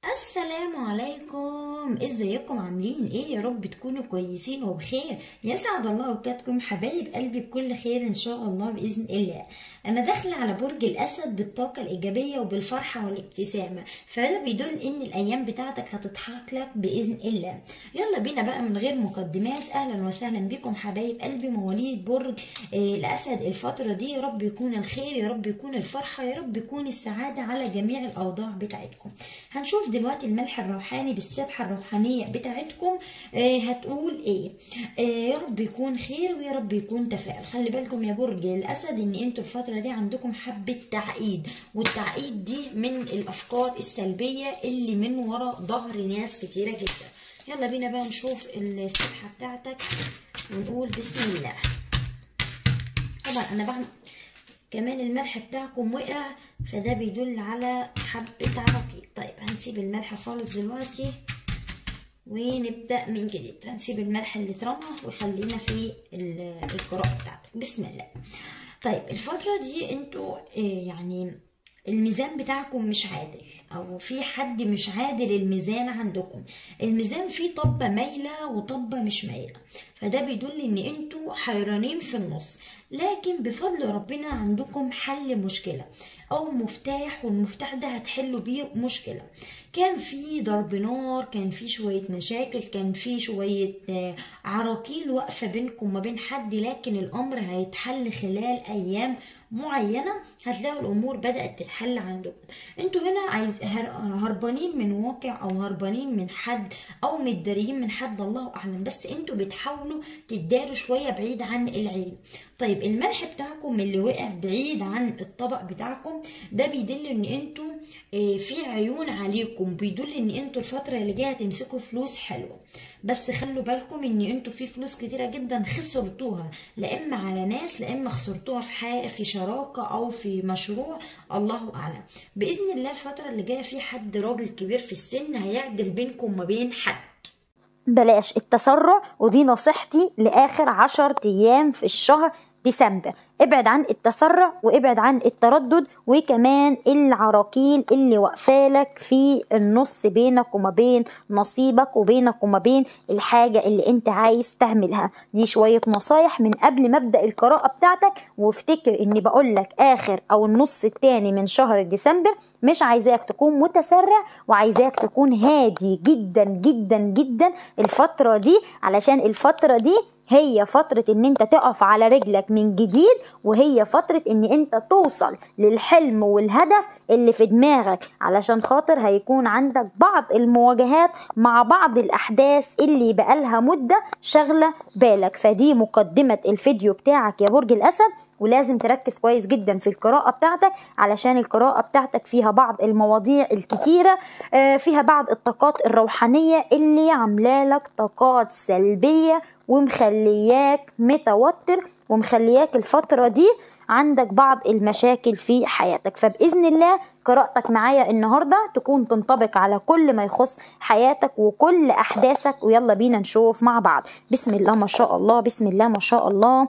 السلام عليكم ازيكم عاملين ايه يا رب تكونوا كويسين وبخير يسعد الله اوقاتكم حبايب قلبي بكل خير ان شاء الله باذن الله انا داخله على برج الاسد بالطاقه الايجابيه وبالفرحه والابتسامه فده بيدل ان الايام بتاعتك هتضحك لك باذن الله يلا بينا بقى من غير مقدمات اهلا وسهلا بكم حبايب قلبي مواليد برج آه، الاسد الفتره دي يا رب يكون الخير يا رب يكون الفرحه يا رب يكون السعاده على جميع الاوضاع بتاعتكم هنشوف دلوقتي الملح الروحاني بالسبحه الروحانيه بتاعتكم آه، هتقول ايه آه، يا رب يكون خير ويا رب يكون تفاؤل خلي بالكم يا برج الاسد ان انتوا الفتره دي عندكم حبه تعقيد والتعقيد دي من الافكار السلبيه اللي من ورا ظهر ناس كتيره جدا يلا بينا بقى نشوف السبحه بتاعتك ونقول بسم الله طبعا انا بعمل كمان الملح بتاعكم وقع فده بيدل على حبة عراقيل طيب هنسيب الملح خالص دلوقتي ونبدأ من جديد هنسيب الملح اللي اترمى وخلينا في ال- القراءة بتاعتك بسم الله طيب الفترة دي انتوا آه، يعني الميزان بتاعكم مش عادل او في حد مش عادل الميزان عندكم الميزان فيه طبة مايلة وطبة مش مايلة فده بيدل ان انتوا حيرانين في النص لكن بفضل ربنا عندكم حل مشكلة او مفتاح والمفتاح ده هتحلوا بيه مشكلة كان في ضرب نار كان في شوية مشاكل كان في شوية آه، عراقيل واقفة بينكم وما بين حد لكن الامر هيتحل خلال ايام معينة هتلاقوا الامور بدأت تتحل عندكم انتوا هنا عايز هر- هربانين من واقع او هربانين من حد او متداريين من حد الله اعلم بس انتوا بتحاولوا تداروا شوية بعيد عن العين طيب الملح بتاعكم اللي وقع بعيد عن الطبق بتاعكم ده بيدل ان انتوا آه، في عيون عليكم بيدل ان انتوا الفترة اللي جاية هتمسكوا فلوس حلوة بس خلوا بالكم ان انتوا في فلوس كتيرة جدا خسرتوها لا اما على ناس لا اما خسرتوها في حاجة في شراكة او في مشروع الله اعلم باذن الله الفترة اللي جاية في حد راجل كبير في السن هيعدل بينكم وما بين حد بلاش التسرع ودي نصيحتي لآخر عشر أيام في الشهر ديسمبر ابعد عن التسرع وابعد عن التردد وكمان العراقيل اللي واقفالك في النص بينك وما بين نصيبك وبينك وما بين الحاجة اللي انت عايز تعملها دي شوية نصايح من قبل ما ابدأ القراءة بتاعتك وافتكر اني بقولك اخر او النص التاني من شهر ديسمبر مش عايزاك تكون متسرع وعايزاك تكون هادي جدا جدا جدا الفترة دي علشان الفترة دي هي فترة ان انت تقف على رجلك من جديد وهي فترة ان انت توصل للحلم والهدف اللي في دماغك علشان خاطر هيكون عندك بعض المواجهات مع بعض الاحداث اللي بقالها مدة شغلة بالك فدي مقدمة الفيديو بتاعك يا برج الاسد ولازم تركز كويس جدا في القراءة بتاعتك علشان القراءة بتاعتك فيها بعض المواضيع الكتيرة آه، فيها بعض الطاقات الروحانية اللي عاملالك طاقات سلبية ومخلياك متوتر ومخلياك الفترة دي عندك بعض المشاكل في حياتك فبإذن الله قراءتك معايا النهاردة تكون تنطبق على كل ما يخص حياتك وكل أحداثك ويلا بينا نشوف مع بعض بسم الله ما شاء الله بسم الله ما شاء الله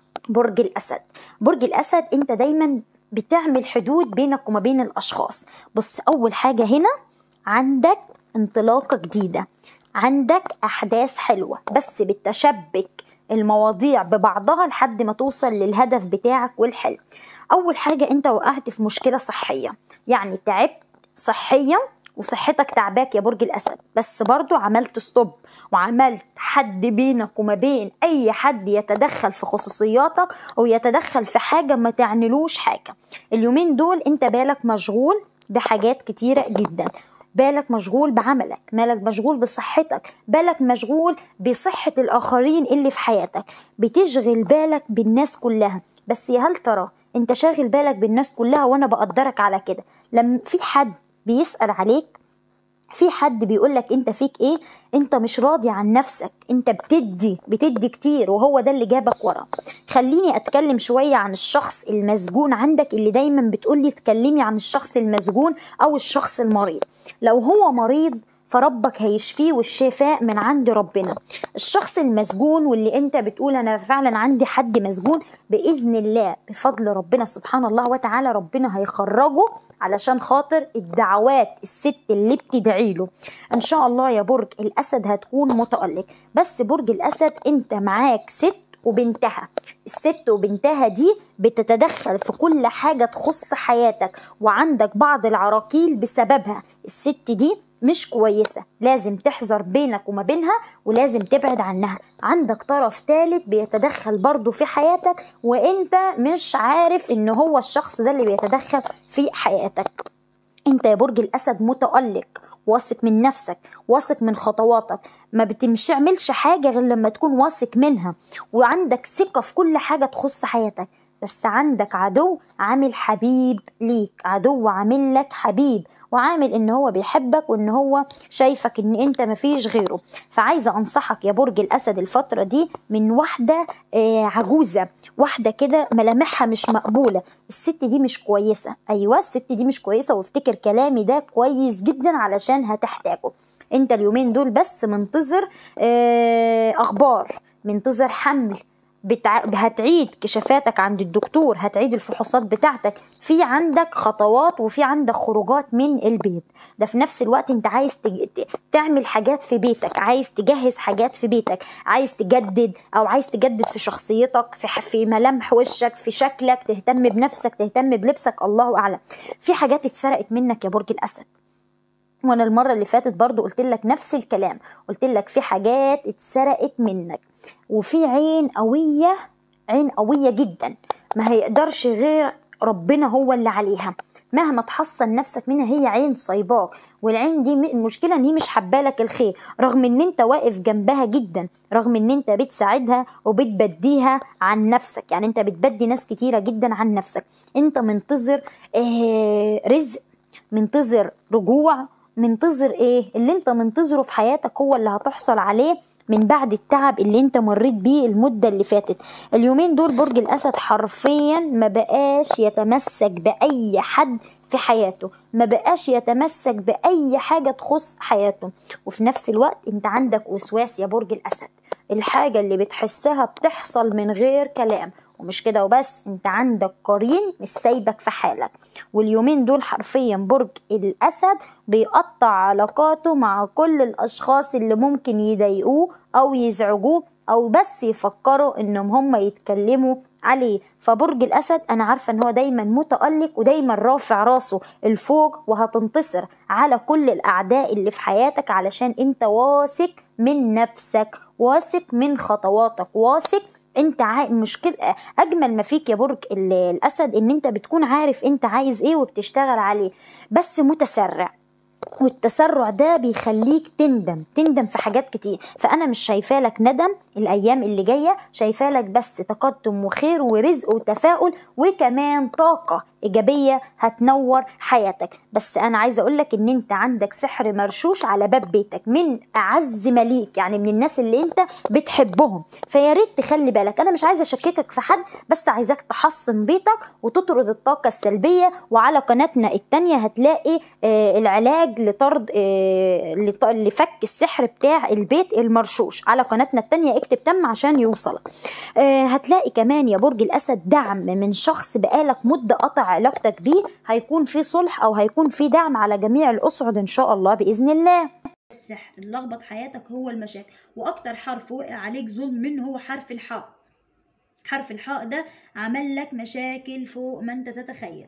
برج الأسد برج الأسد أنت دايما بتعمل حدود بينك وما بين الأشخاص بص أول حاجة هنا عندك انطلاقة جديدة عندك أحداث حلوة بس بتشبك المواضيع ببعضها لحد ما توصل للهدف بتاعك والحلم أول حاجة أنت وقعت في مشكلة صحية يعني تعبت صحيا وصحتك تعباك يا برج الأسد بس برضو عملت ستوب وعملت حد بينك وما بين أي حد يتدخل في خصوصياتك أو يتدخل في حاجة ما تعنلوش حاجة اليومين دول أنت بالك مشغول بحاجات كتيرة جدا بالك مشغول بعملك بالك مشغول بصحتك بالك مشغول بصحة الآخرين اللي في حياتك بتشغل بالك بالناس كلها بس يا هل ترى انت شاغل بالك بالناس كلها وانا بقدرك على كده لما في حد بيسأل عليك في حد بيقولك انت فيك ايه انت مش راضي عن نفسك انت بتدي بتدي كتير وهو ده اللي جابك ورا خليني اتكلم شوية عن الشخص المسجون عندك اللي دايما بتقولي تكلمي عن الشخص المسجون او الشخص المريض لو هو مريض فربك هيشفيه والشفاء من عند ربنا الشخص المسجون واللي انت بتقول انا فعلا عندي حد مسجون باذن الله بفضل ربنا سبحانه الله وتعالى ربنا هيخرجه علشان خاطر الدعوات الست اللي بتدعي له ان شاء الله يا برج الاسد هتكون متالق بس برج الاسد انت معاك ست وبنتها الست وبنتها دي بتتدخل في كل حاجة تخص حياتك وعندك بعض العراقيل بسببها الست دي مش كويسة لازم تحذر بينك وما بينها ولازم تبعد عنها عندك طرف ثالث بيتدخل برضو في حياتك وانت مش عارف ان هو الشخص ده اللي بيتدخل في حياتك انت يا برج الاسد متألق واثق من نفسك واثق من خطواتك ما بتعملش حاجة غير لما تكون واثق منها وعندك ثقة في كل حاجة تخص حياتك بس عندك عدو عامل حبيب ليك عدو عامل لك حبيب وعامل ان هو بيحبك وان هو شايفك ان انت مفيش غيره فعايزه انصحك يا برج الاسد الفتره دي من واحده آه عجوزه واحده كده ملامحها مش مقبوله الست دي مش كويسه ايوه الست دي مش كويسه وافتكر كلامي ده كويس جدا علشان هتحتاجه انت اليومين دول بس منتظر آه اخبار منتظر حمل بتع... هتعيد كشافاتك عند الدكتور هتعيد الفحوصات بتاعتك في عندك خطوات وفي عندك خروجات من البيت ده في نفس الوقت انت عايز تج... تعمل حاجات في بيتك عايز تجهز حاجات في بيتك عايز تجدد او عايز تجدد في شخصيتك في, ح... في ملامح وشك في شكلك تهتم بنفسك تهتم بلبسك الله اعلم في حاجات اتسرقت منك يا برج الاسد وانا المره اللي فاتت برضو قلت لك نفس الكلام قلت لك في حاجات اتسرقت منك وفي عين قويه عين قويه جدا ما هيقدرش غير ربنا هو اللي عليها مهما تحصن نفسك منها هي عين صيباك والعين دي المشكله ان هي مش حبالك الخير رغم ان انت واقف جنبها جدا رغم ان انت بتساعدها وبتبديها عن نفسك يعني انت بتبدي ناس كتيره جدا عن نفسك انت منتظر آه رزق منتظر رجوع منتظر ايه اللي انت منتظره في حياتك هو اللي هتحصل عليه من بعد التعب اللي انت مريت بيه المدة اللي فاتت اليومين دول برج الاسد حرفيا ما بقاش يتمسك باي حد في حياته ما بقاش يتمسك باي حاجة تخص حياته وفي نفس الوقت انت عندك وسواس يا برج الاسد الحاجة اللي بتحسها بتحصل من غير كلام ومش كده وبس انت عندك قرين مش سايبك في حالك واليومين دول حرفيا برج الاسد بيقطع علاقاته مع كل الاشخاص اللي ممكن يضايقوه او يزعجوه او بس يفكروا انهم هم يتكلموا عليه فبرج الاسد انا عارفه ان هو دايما متالق ودايما رافع راسه الفوق وهتنتصر على كل الاعداء اللي في حياتك علشان انت واثق من نفسك واثق من خطواتك واثق انت عا... مشكلة اجمل ما فيك يا برج الاسد ان انت بتكون عارف انت عايز ايه وبتشتغل عليه بس متسرع والتسرع ده بيخليك تندم تندم في حاجات كتير فانا مش شايفاه لك ندم الايام اللي جايه شايفاه لك بس تقدم وخير ورزق وتفاؤل وكمان طاقه ايجابيه هتنور حياتك بس انا عايزه اقول لك ان انت عندك سحر مرشوش على باب بيتك من اعز مليك يعني من الناس اللي انت بتحبهم فيا ريت تخلي بالك انا مش عايزه اشككك في حد بس عايزاك تحصن بيتك وتطرد الطاقه السلبيه وعلى قناتنا التانية هتلاقي آه العلاج لطرد آه لفك السحر بتاع البيت المرشوش على قناتنا التانية اكتب تم عشان يوصلك آه هتلاقي كمان يا برج الاسد دعم من شخص بقالك مده قطع علاقتك بيه هيكون في صلح او هيكون في دعم على جميع الاصعد ان شاء الله باذن الله السحر اللي لخبط حياتك هو المشاكل واكتر حرف وقع عليك ظلم منه هو حرف الحاء حرف الحاء ده عمل لك مشاكل فوق ما انت تتخيل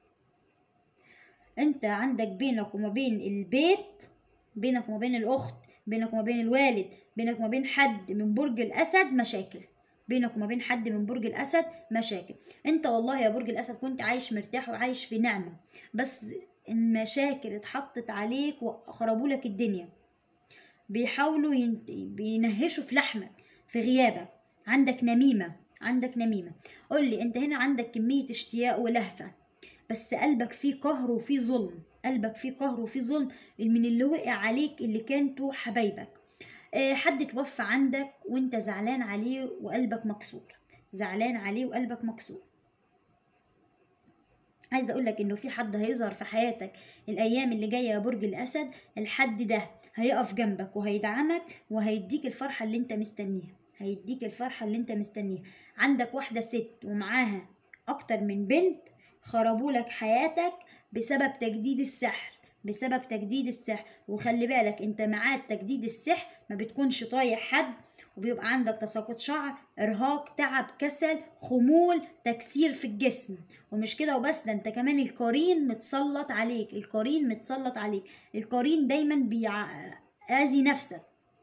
انت عندك بينك وما بين البيت بينك وما بين الاخت بينك وما بين الوالد بينك وما بين حد من برج الاسد مشاكل بينك وما بين حد من برج الاسد مشاكل انت والله يا برج الاسد كنت عايش مرتاح وعايش في نعمه بس المشاكل اتحطت عليك وخربوا لك الدنيا بيحاولوا ينت... بينهشوا في لحمك في غيابك عندك نميمه عندك نميمه قول لي انت هنا عندك كميه اشتياق ولهفه بس قلبك فيه قهر وفيه ظلم قلبك فيه قهر وفيه ظلم من اللي وقع عليك اللي كانتوا حبايبك حد توفى عندك وانت زعلان عليه وقلبك مكسور زعلان عليه وقلبك مكسور عايزه اقول لك انه في حد هيظهر في حياتك الايام اللي جايه يا برج الاسد الحد ده هيقف جنبك وهيدعمك وهيديك الفرحه اللي انت مستنيها هيديك الفرحه اللي انت مستنيها عندك واحده ست ومعاها اكتر من بنت خربوا لك حياتك بسبب تجديد السحر بسبب تجديد السحر وخلي بالك انت معاد تجديد السحر ما بتكونش طايح حد وبيبقى عندك تساقط شعر ارهاق تعب كسل خمول تكسير في الجسم ومش كده وبس ده انت كمان القرين متسلط عليك القرين متسلط عليك القرين دايما بيأذي نفسك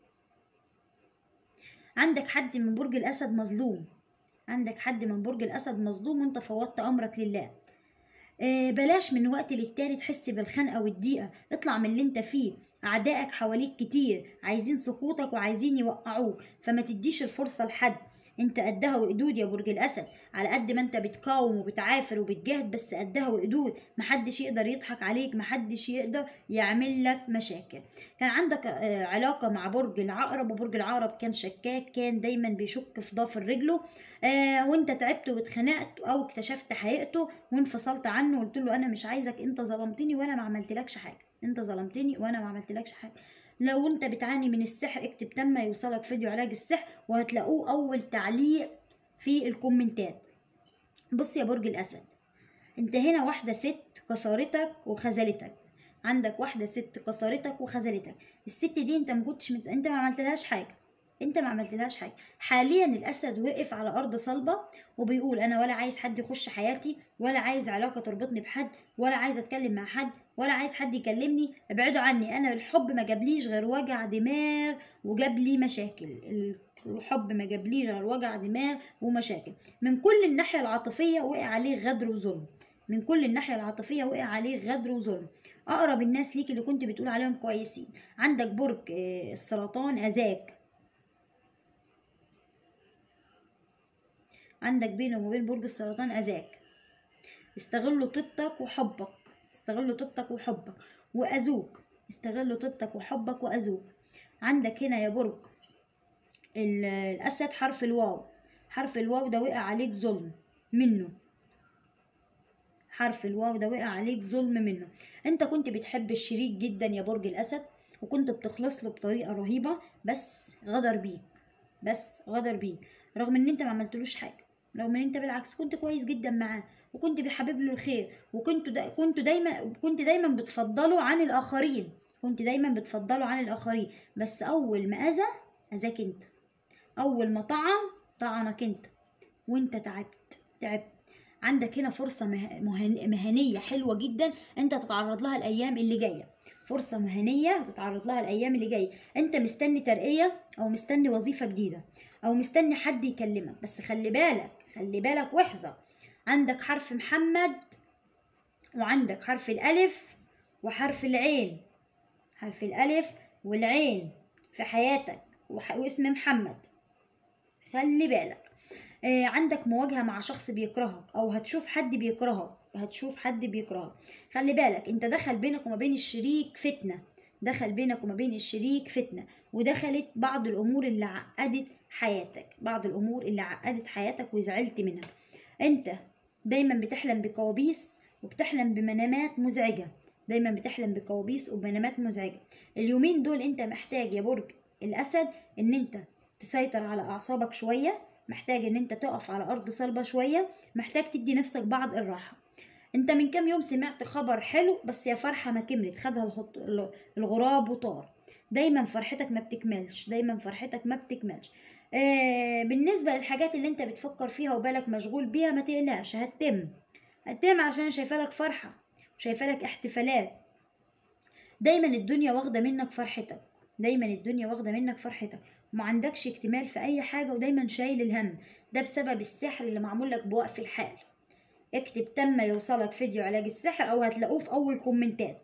عندك حد من برج الاسد مظلوم عندك حد من برج الاسد مظلوم وانت فوضت امرك لله آه، بلاش من وقت للتاني تحس بالخنقة والضيقة اطلع من اللي انت فيه أعدائك حواليك كتير عايزين سقوطك وعايزين يوقعوك فما تديش الفرصة لحد انت قدها وقدود يا برج الاسد على قد ما انت بتقاوم وبتعافر وبتجاهد بس قدها وقدود محدش يقدر يضحك عليك محدش يقدر يعمل لك مشاكل كان عندك آه، علاقه مع برج العقرب وبرج العقرب كان شكاك كان دايما بيشك في ضافر رجله آه وانت تعبت واتخنقت او اكتشفت حقيقته وانفصلت عنه وقلت له انا مش عايزك انت ظلمتني وانا ما عملتلكش حاجه انت ظلمتني وانا ما عملتلكش حاجه لو انت بتعاني من السحر اكتب تم يوصلك فيديو علاج السحر وهتلاقوه اول تعليق في الكومنتات بص يا برج الاسد انت هنا واحده ست كسرتك وخذلتك عندك واحده ست كسرتك وخذلتك الست دي انت ما كنتش مت... انت ما عملتلهاش حاجه انت ما عملتلهاش حاجه حاليا الاسد وقف على ارض صلبه وبيقول انا ولا عايز حد يخش حياتي ولا عايز علاقه تربطني بحد ولا عايز اتكلم مع حد ولا عايز حد يكلمني ابعدوا عني انا الحب ما جابليش غير وجع دماغ وجاب لي مشاكل الحب ما جابليش غير وجع دماغ ومشاكل من كل الناحيه العاطفيه وقع عليه غدر وظلم من كل الناحيه العاطفيه وقع عليه غدر وظلم اقرب الناس ليك اللي كنت بتقول عليهم كويسين عندك برج آه، السرطان اذاك عندك بينه وبين برج السرطان اذاك استغلوا طيبتك وحبك استغلوا طيبتك وحبك واذوك استغلوا طيبتك وحبك واذوك عندك هنا يا برج ال- الاسد حرف الواو حرف الواو ده وقع عليك ظلم منه حرف الواو ده وقع عليك ظلم منه انت كنت بتحب الشريك جدا يا برج الاسد وكنت بتخلص له بطريقه رهيبه بس غدر بيك بس غدر بيك رغم ان انت ما عملتلوش حاجه رغم ان انت بالعكس كنت كويس جدا معاه وكنت بحبب له الخير وكنت دا كنت دايما كنت دايما بتفضله عن الاخرين كنت دايما بتفضله عن الاخرين بس اول ما اذى اذاك انت اول ما طعن طعنك انت وانت تعبت تعبت عندك هنا فرصة مه- مهن- مهنية حلوة جدا انت تتعرض لها الايام اللي جاية فرصة مهنية هتتعرض لها الايام اللي جاية انت مستني ترقية او مستني وظيفة جديدة او مستني حد يكلمك بس خلي بالك خلي بالك واحذر عندك حرف محمد وعندك حرف الالف وحرف العين حرف الالف والعين في حياتك وح- واسم محمد خلي بالك آه عندك مواجهة مع شخص بيكرهك أو هتشوف حد بيكرهك هتشوف حد بيكرهك خلي بالك انت دخل بينك وما بين الشريك فتنة دخل بينك وما بين الشريك فتنة ودخلت بعض الأمور اللي عقدت حياتك بعض الأمور اللي عقدت حياتك وزعلت منها انت دايما بتحلم بكوابيس وبتحلم بمنامات مزعجة دايما بتحلم بكوابيس وبمنامات مزعجة اليومين دول انت محتاج يا برج الأسد ان انت تسيطر على أعصابك شوية محتاج ان انت تقف على أرض صلبة شوية محتاج تدي نفسك بعض الراحة انت من كام يوم سمعت خبر حلو بس يا فرحة ما كملت خدها الخط- الغراب وطار دايما فرحتك ما بتكملش دايما فرحتك ما بتكملش آه بالنسبة للحاجات اللي انت بتفكر فيها وبالك مشغول بيها ما تقلقش هتتم هتتم عشان شايفة لك فرحة شايفة لك احتفالات دايما الدنيا واخدة منك فرحتك دايما الدنيا واخدة منك فرحتك وما عندكش اكتمال في اي حاجة ودايما شايل الهم ده بسبب السحر اللي معمول لك بوقف الحال اكتب تم يوصلك فيديو علاج السحر او هتلاقوه في اول كومنتات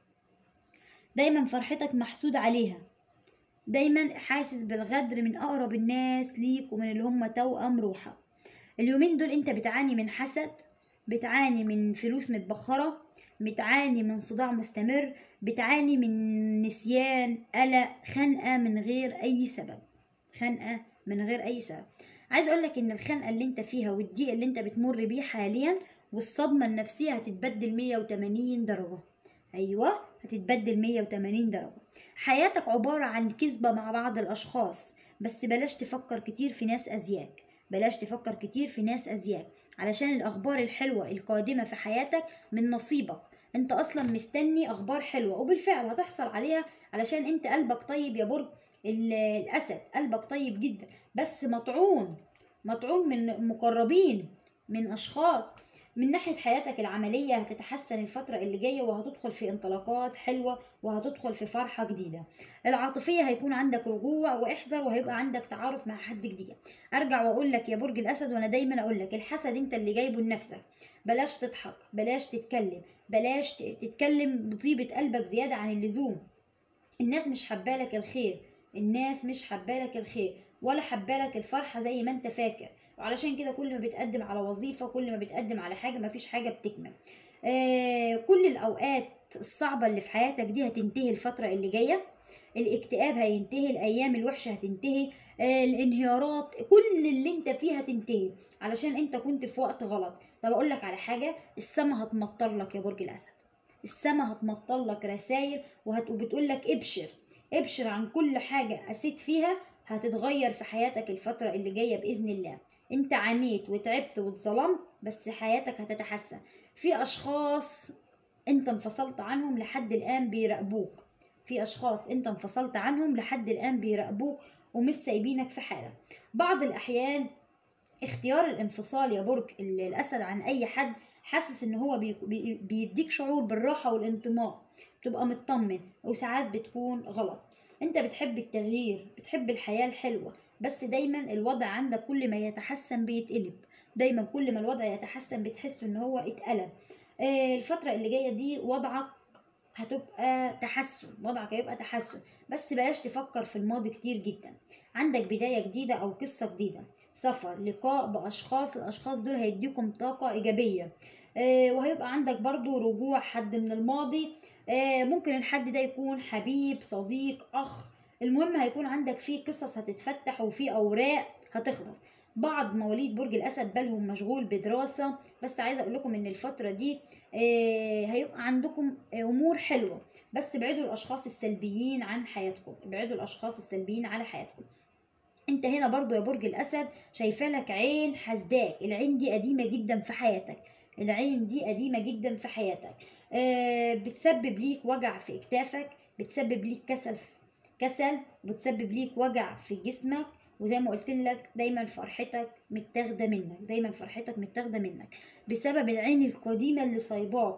دايما فرحتك محسود عليها دايما حاسس بالغدر من اقرب الناس ليك ومن اللي هم توأم روحك اليومين دول انت بتعاني من حسد بتعاني من فلوس متبخرة بتعاني من صداع مستمر بتعاني من نسيان قلق خنقة من غير أي سبب خنقة من غير أي سبب عايز أقولك إن الخنقة اللي أنت فيها والضيق اللي أنت بتمر بيه حاليا والصدمة النفسية هتتبدل 180 درجة أيوة هتتبدل 180 درجة حياتك عبارة عن كذبة مع بعض الأشخاص بس بلاش تفكر كتير في ناس أذياك بلاش تفكر كتير في ناس أذياك علشان الأخبار الحلوة القادمة في حياتك من نصيبك انت اصلا مستني اخبار حلوه وبالفعل هتحصل عليها علشان انت قلبك طيب يا برج ال- الاسد قلبك طيب جدا بس مطعون مطعون من مقربين من اشخاص من ناحية حياتك العملية هتتحسن الفترة اللي جاية وهتدخل في انطلاقات حلوة وهتدخل في فرحة جديدة العاطفية هيكون عندك رجوع واحذر وهيبقى عندك تعارف مع حد جديد ارجع واقول لك يا برج الاسد وانا دايما اقول لك الحسد انت اللي جايبه لنفسك بلاش تضحك بلاش تتكلم بلاش ت- تتكلم بطيبة قلبك زيادة عن اللزوم الناس مش حبالك الخير الناس مش حبالك الخير ولا حبالك الفرحة زي ما انت فاكر وعلشان كده كل ما بتقدم على وظيفة كل ما بتقدم على حاجة مفيش حاجة بتكمل آه كل الأوقات الصعبة اللي في حياتك دي هتنتهي الفترة اللي جاية الاكتئاب هينتهي الأيام الوحشة هتنتهي آه الانهيارات كل اللي انت فيه هتنتهي علشان انت كنت في وقت غلط طب اقول لك على حاجة السما هتمطر لك يا برج الأسد السما هتمطر لك رسائل وبتقول لك ابشر ابشر عن كل حاجة قسيت فيها هتتغير في حياتك الفترة اللي جاية بإذن الله انت عانيت وتعبت واتظلمت بس حياتك هتتحسن في أشخاص انت انفصلت عنهم لحد الآن بيراقبوك في أشخاص انت انفصلت عنهم لحد الآن بيراقبوك ومش سايبينك في حالك بعض الأحيان اختيار الانفصال يا برج ال- الأسد عن أي حد حاسس ان هو بي- بي- بيديك شعور بالراحة والانطماء بتبقى مطمن وساعات بتكون غلط انت بتحب التغيير بتحب الحياة الحلوة بس دايما الوضع عندك كل ما يتحسن بيتقلب دايما كل ما الوضع يتحسن بتحس ان هو اتقلب آه، الفترة اللي جاية دي وضعك هتبقى تحسن وضعك هيبقى تحسن بس بلاش تفكر في الماضي كتير جدا عندك بداية جديدة أو قصة جديدة سفر لقاء بأشخاص الأشخاص دول هيديكم طاقة إيجابية آه، وهيبقى عندك برضو رجوع حد من الماضي آه، ممكن الحد ده يكون حبيب صديق أخ المهم هيكون عندك فيه قصص هتتفتح وفيه أوراق هتخلص بعض مواليد برج الأسد بالهم مشغول بدراسة بس عايزة أقول لكم إن الفترة دي آه، هيبقى عندكم آه، أمور حلوة بس ابعدوا الأشخاص السلبيين عن حياتكم ابعدوا الأشخاص السلبيين على حياتكم انت هنا برضو يا برج الاسد شايفه لك عين حسداك العين دي قديمه جدا في حياتك العين دي قديمه جدا في حياتك آه بتسبب ليك وجع في اكتافك بتسبب ليك كسل كسل بتسبب ليك وجع في جسمك وزي ما قلت لك دايما فرحتك متاخده منك دايما فرحتك متاخده منك بسبب العين القديمه اللي صايباك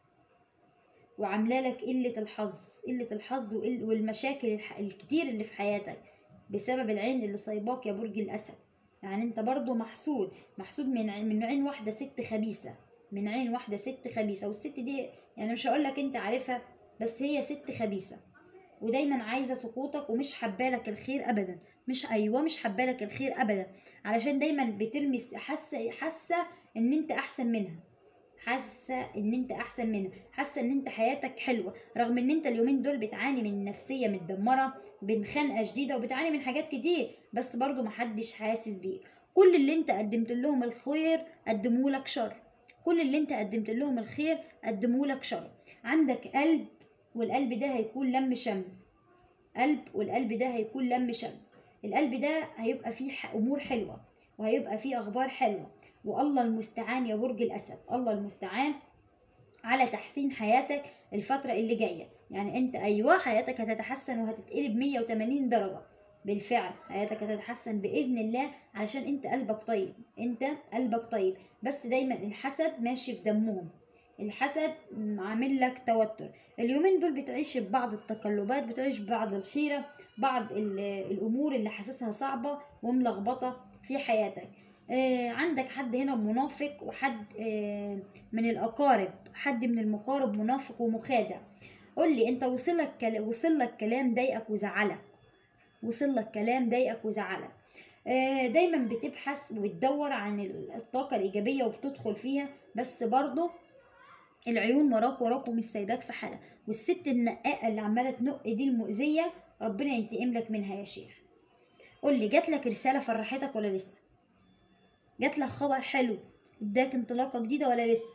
وعامله لك قله الحظ قله الحظ وقل- والمشاكل الح- الكتير اللي في حياتك بسبب العين اللي صايباك يا برج الاسد يعني انت برضو محسود محسود من عين من عين واحده ست خبيثه من عين واحده ست خبيثه والست دي يعني مش هقول لك انت عارفها بس هي ست خبيثه ودايما عايزه سقوطك ومش حبالك الخير ابدا مش ايوه مش حبالك الخير ابدا علشان دايما بترمي حاسه حاسه ان انت احسن منها حاسه ان انت احسن منها حاسه ان انت حياتك حلوه رغم ان انت اليومين دول بتعاني من نفسيه متدمره من خنقه شديده وبتعاني من حاجات كتير بس برضو محدش حاسس بيك كل اللي انت قدمت لهم الخير قدموا لك شر كل اللي انت قدمت لهم الخير قدموا لك شر عندك قلب والقلب ده هيكون لم شم قلب والقلب ده هيكون لم شم القلب ده هيبقى فيه ح- امور حلوه وهيبقى فيه اخبار حلوه والله المستعان يا برج الاسد الله المستعان على تحسين حياتك الفترة اللي جاية يعني انت ايوه حياتك هتتحسن وهتتقلب 180 درجة بالفعل حياتك هتتحسن بإذن الله علشان انت قلبك طيب انت قلبك طيب بس دايما الحسد ماشي في دمهم الحسد عامل لك توتر اليومين دول بتعيش ببعض التقلبات بتعيش ببعض الحيرة بعض ال- الأمور اللي حاسسها صعبة وملخبطة في حياتك آه عندك حد هنا منافق وحد آه من الأقارب حد من المقارب منافق ومخادع قول لي انت وصل لك كلا- وصل لك كلام ضايقك وزعلك وصل لك كلام ضايقك وزعلك آه، دايما بتبحث وتدور عن الطاقة الإيجابية وبتدخل فيها بس برضه العيون وراك وراك ومش سايباك في حالة والست النقاءة اللي عمالة تنق دي المؤذية ربنا ينتقم لك منها يا شيخ قول لي جات لك رسالة فرحتك ولا لسه جات لك خبر حلو اداك انطلاقه جديده ولا لسه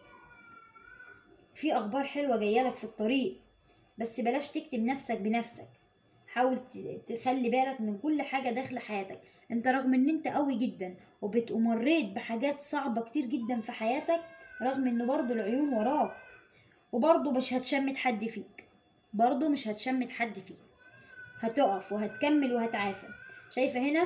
في اخبار حلوه جايه لك في الطريق بس بلاش تكتب نفسك بنفسك حاول ت- تخلي بالك من كل حاجه داخله حياتك انت رغم ان انت قوي جدا وبتمريت بحاجات صعبه كتير جدا في حياتك رغم ان برضو العيون وراك وبرضو مش هتشمت حد فيك برضو مش هتشمت حد فيك هتقف وهتكمل وهتعافى شايفه هنا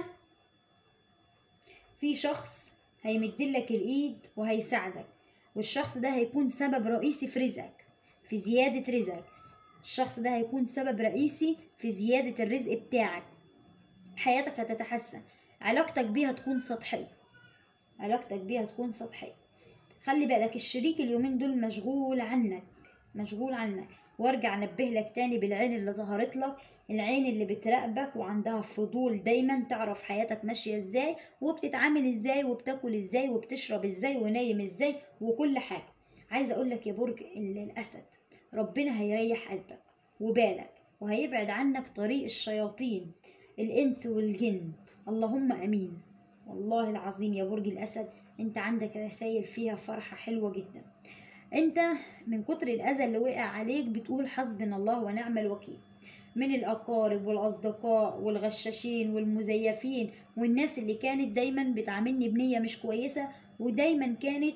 في شخص هيمدلك الايد وهيساعدك والشخص ده هيكون سبب رئيسي في رزقك في زيادة رزقك الشخص ده هيكون سبب رئيسي في زيادة الرزق بتاعك حياتك هتتحسن علاقتك بيه هتكون سطحية علاقتك بيه هتكون سطحية خلي بالك الشريك اليومين دول مشغول عنك مشغول عنك وارجع انبه لك تاني بالعين اللي ظهرت لك العين اللي بتراقبك وعندها فضول دايما تعرف حياتك ماشية ازاي وبتتعامل ازاي وبتاكل ازاي وبتشرب ازاي ونايم ازاي وكل حاجة عايزة اقول لك يا برج ال- الاسد ربنا هيريح قلبك وبالك وهيبعد عنك طريق الشياطين الانس والجن اللهم امين والله العظيم يا برج الاسد انت عندك رسائل فيها فرحة حلوة جدا انت من كتر الاذى اللي وقع عليك بتقول حسبنا الله ونعم الوكيل من الاقارب والاصدقاء والغشاشين والمزيفين والناس اللي كانت دايما بتعاملني بنية مش كويسة ودايما كانت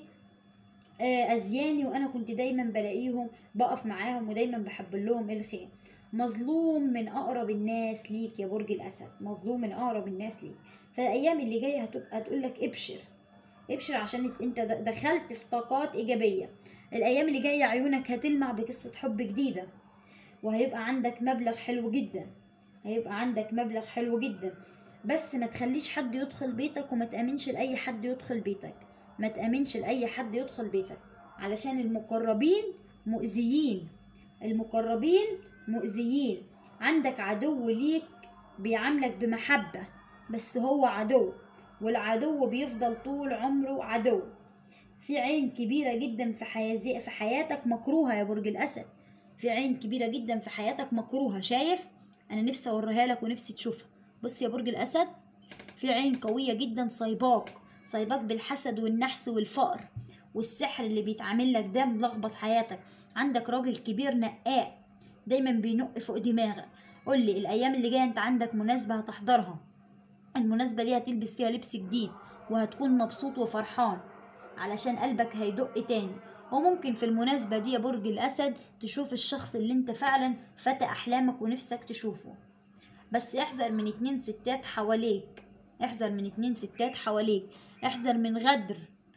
آه، أذياني وأنا كنت دايما بلاقيهم بقف معاهم ودايما بحب لهم الخير مظلوم من أقرب الناس ليك يا برج الأسد مظلوم من أقرب الناس ليك فالأيام اللي جاية هتبقى هتقول لك ابشر ابشر عشان انت د- دخلت في طاقات إيجابية الأيام اللي جاية عيونك هتلمع بقصة حب جديدة وهيبقى عندك مبلغ حلو جدا هيبقى عندك مبلغ حلو جدا بس ما تخليش حد يدخل بيتك وما تأمنش لأي حد يدخل بيتك ما تأمنش لأي حد يدخل بيتك علشان المقربين مؤذيين المقربين مؤذيين عندك عدو ليك بيعاملك بمحبة بس هو عدو والعدو بيفضل طول عمره عدو في عين كبيرة جدا في, حيازي في حياتك مكروهة يا برج الأسد في عين كبيرة جدا في حياتك مكروهة شايف أنا نفسي أوريها لك ونفسي تشوفها بص يا برج الأسد في عين قوية جدا صايباك صايباك بالحسد والنحس والفقر والسحر اللي بيتعامل لك ده ملخبط حياتك عندك راجل كبير نقاء دايما بينق فوق دماغك قول لي الايام اللي جايه انت عندك مناسبه هتحضرها المناسبه دي هتلبس فيها لبس جديد وهتكون مبسوط وفرحان علشان قلبك هيدق تاني وممكن في المناسبة دي يا برج الأسد تشوف الشخص اللي انت فعلا فتى أحلامك ونفسك تشوفه بس احذر من اتنين ستات حواليك احذر من اتنين ستات حواليك احذر من غدر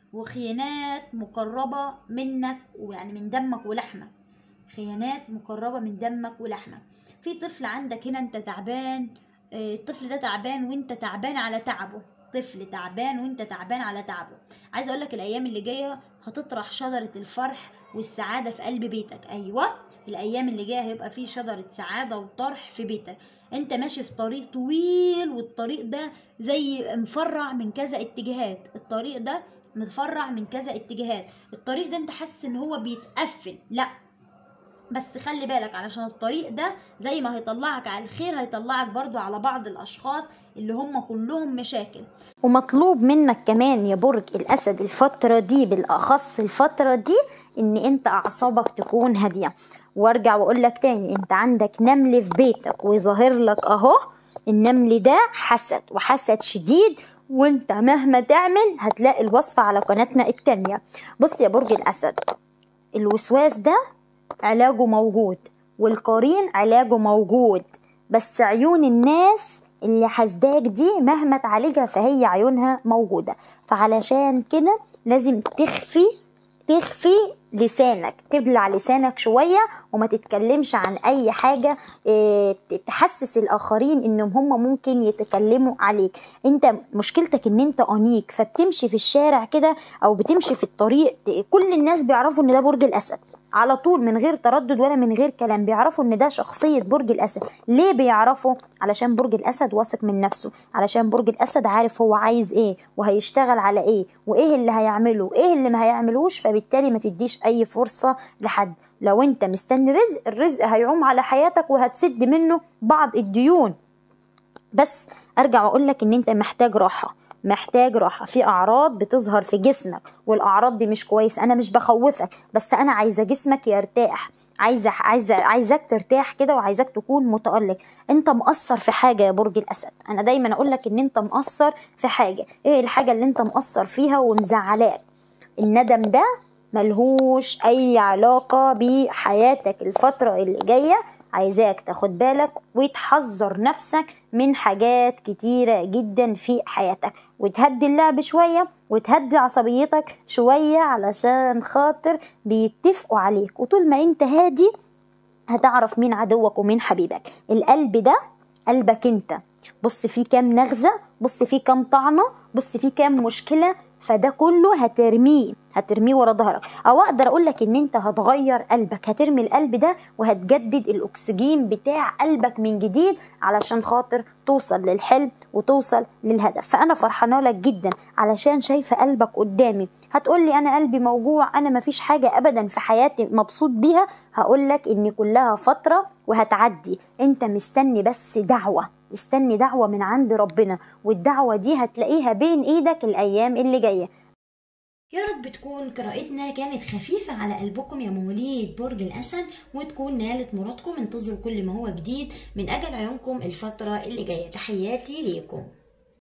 وخيانات مقربة منك ويعني من دمك ولحمك خيانات مقربة من دمك ولحمك في طفل عندك هنا انت تعبان اه، الطفل ده تعبان وانت تعبان على تعبه طفل تعبان وانت تعبان على تعبه عايزه اقول لك الايام اللي جايه هتطرح شجره الفرح والسعاده في قلب بيتك ايوه الايام اللي جايه هيبقى فيه شجره سعاده وطرح في بيتك انت ماشي في طريق طويل والطريق ده زي مفرع من كذا اتجاهات الطريق ده متفرع من كذا اتجاهات الطريق ده انت حاسس ان هو بيتقفل لا بس خلي بالك علشان الطريق ده زي ما هيطلعك على الخير هيطلعك برضو على بعض الاشخاص اللي هم كلهم مشاكل ومطلوب منك كمان يا برج الأسد الفترة دي بالأخص الفترة دي إن أنت أعصابك تكون هادية وارجع واقول لك تاني انت عندك نمل في بيتك وظاهر لك اهو النمل ده حسد وحسد شديد وانت مهما تعمل هتلاقي الوصفة على قناتنا التانية بص يا برج الأسد الوسواس ده علاجه موجود والقرين علاجه موجود بس عيون الناس اللي حسداك دي مهما تعالجها فهي عيونها موجودة فعلشان كده لازم تخفي تخفي لسانك تبلع لسانك شوية وما تتكلمش عن أي حاجة إيه، تحسس الآخرين إنهم هم ممكن يتكلموا عليك أنت مشكلتك إن أنت أنيق فبتمشي في الشارع كده أو بتمشي في الطريق ت- كل الناس بيعرفوا إن ده برج الأسد على طول من غير تردد ولا من غير كلام بيعرفوا ان ده شخصية برج الاسد ليه بيعرفوا علشان برج الاسد واثق من نفسه علشان برج الاسد عارف هو عايز ايه وهيشتغل على ايه وايه اللي هيعمله وايه اللي ما هيعملوش فبالتالي ما تديش اي فرصة لحد لو انت مستني رزق الرزق هيعوم على حياتك وهتسد منه بعض الديون بس ارجع واقول لك ان انت محتاج راحه محتاج راحة في أعراض بتظهر في جسمك والأعراض دي مش كويس أنا مش بخوفك بس أنا عايزة جسمك يرتاح عايزة عايزة عايزاك ترتاح كده وعايزاك تكون متألق أنت مقصر في حاجة يا برج الأسد أنا دايما أقول لك إن أنت مقصر في حاجة إيه الحاجة اللي أنت مقصر فيها ومزعلاك الندم ده ملهوش أي علاقة بحياتك الفترة اللي جاية عايزاك تاخد بالك وتحذر نفسك من حاجات كتيرة جدا في حياتك وتهدي اللعب شوية وتهدي عصبيتك شوية علشان خاطر بيتفقوا عليك وطول ما انت هادي هتعرف مين عدوك ومين حبيبك القلب ده قلبك انت بص فيه كام نغزة بص فيه كام طعنة بص فيه كام مشكلة فده كله هترميه هترميه ورا ظهرك او اقدر اقول لك ان انت هتغير قلبك هترمي القلب ده وهتجدد الاكسجين بتاع قلبك من جديد علشان خاطر توصل للحلم وتوصل للهدف فانا فرحانه لك جدا علشان شايفه قلبك قدامي هتقولي انا قلبي موجوع انا مفيش حاجه ابدا في حياتي مبسوط بيها هقول لك ان كلها فتره وهتعدي انت مستني بس دعوه مستني دعوه من عند ربنا والدعوه دي هتلاقيها بين ايدك الايام اللي جايه يا رب تكون قراءتنا كانت خفيفة على قلبكم يا مواليد برج الأسد وتكون نالت مرادكم انتظروا كل ما هو جديد من أجل عيونكم الفترة اللي جاية تحياتي ليكم